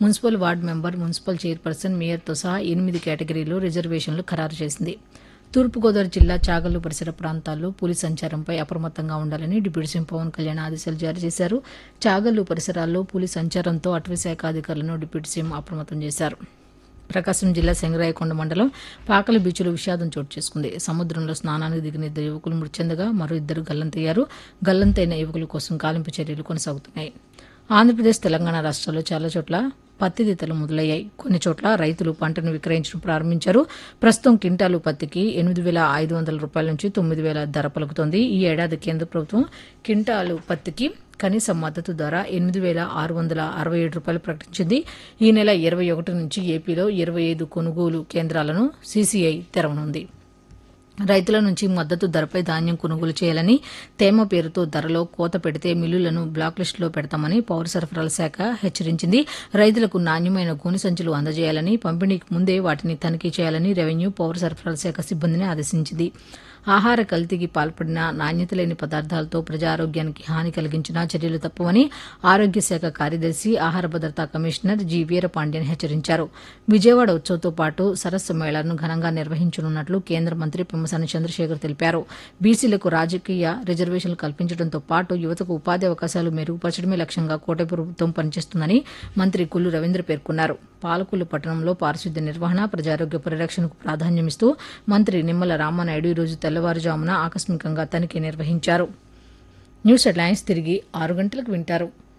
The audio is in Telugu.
municipal ward member municipal chairperson మేయర్తో సహా ఎనిమిది కేటగిరీలో రిజర్వేషన్లు ఖరారు చేసింది తూర్పుగోదావరి జిల్లా చాగల్లు పరిసర ప్రాంతాల్లో పులి సంచారంపై అప్రమత్తంగా ఉండాలని డిప్యూటీ సీఎం పవన్ కళ్యాణ్ ఆదేశాలు జారీ చేశారు చాగల్లు పరిసరాల్లో పులి సంచారంతో అటవీశాఖ అధికారులను డిప్యూటీ సీఎం అప్రమత్తం చేశారు ప్రకాశం జిల్లా సెంగరాయకొండ మండలం పాకల బీచ్లో విషాదం చోటు చేసుకుంది సముద్రంలో స్నానానికి దిగిన ఇద్దరు యువకులు మృతి చెందగా మరో ఇద్దరు గల్లంతయ్యారు గల్లంతైన యువకుల కోసం గాలింపు చర్యలు కొనసాగుతున్నాయి ఆంధ్రప్రదేశ్ తెలంగాణ రాష్ట్రాల్లో చాలా చోట్ల పత్తి దితలు మొదలయ్యాయి కొన్ని చోట్ల రైతులు పంటను విక్రయించడం ప్రారంభించారు ప్రస్తుతం క్వింటాలు పత్తికి ఎనిమిది వేల ఐదు వందల రూపాయల నుంచి తొమ్మిది వేల ధర పలుకుతోంది ఈ ఏడాది కేంద్ర ప్రభుత్వం క్వింటాలు పత్తికి కనీస మద్దతు ధర ఎనిమిది వేల ఆరు వందల అరవై ఏడు రూపాయలు ప్రకటించింది ఈ నెల ఇరవై ఒకటి నుంచి ఏపీలో ఇరవై ఐదు కొనుగోలు కేంద్రాలను సీసీఐ తెరవనుంది రైతుల నుంచి మద్దతు ధరపై ధాన్యం కొనుగోలు చేయాలని తేమ పేరుతో ధరలో కోత పెడితే మిల్లులను బ్లాక్ లిస్టులో పెడతామని పౌర సరఫరాల శాఖ హెచ్చరించింది రైతులకు నాణ్యమైన గోనె సంచులు అందజేయాలని పంపిణీకి ముందే వాటిని తనిఖీ చేయాలని రెవెన్యూ పౌర సరఫరాల శాఖ సిబ్బందిని ఆదేశించింది ఆహార కల్తీకి పాల్పడిన నాణ్యత లేని పదార్థాలతో ప్రజారోగ్యానికి హాని కలిగించిన చర్యలు తప్పవని ఆరోగ్య శాఖ కార్యదర్శి ఆహార భద్రతా కమిషనర్ జి వీరపాండ్యన్ హెచ్చరించారు విజయవాడ ఉత్సవ్తో పాటు సరస్సు మేళాను ఘనంగా నిర్వహించనున్నట్లు కేంద్ర మంత్రి పెమ్మసాని చంద్రశేఖర్ తెలిపారు బీసీలకు రాజకీయ రిజర్వేషన్లు కల్పించడంతో పాటు యువతకు ఉపాధి అవకాశాలు మెరుగుపరచడమే లక్ష్యంగా కోట ప్రభుత్వం పనిచేస్తుందని మంత్రి కొల్లు రవీంద్ర పేర్కొన్నారు పాలకొల్లు పట్టణంలో పారిశుద్ధ్య నిర్వహణ ప్రజారోగ్య పరిరక్షణకు ప్రాధాన్యమిస్తూ మంత్రి నిమ్మల రామానాయుడు ఈరోజు తెల్లవారుజామున ఆకస్మికంగా తనిఖీ నిర్వహించారు న్యూస్ హెడ్లైన్స్ తిరిగి ఆరు గంటలకు వింటారు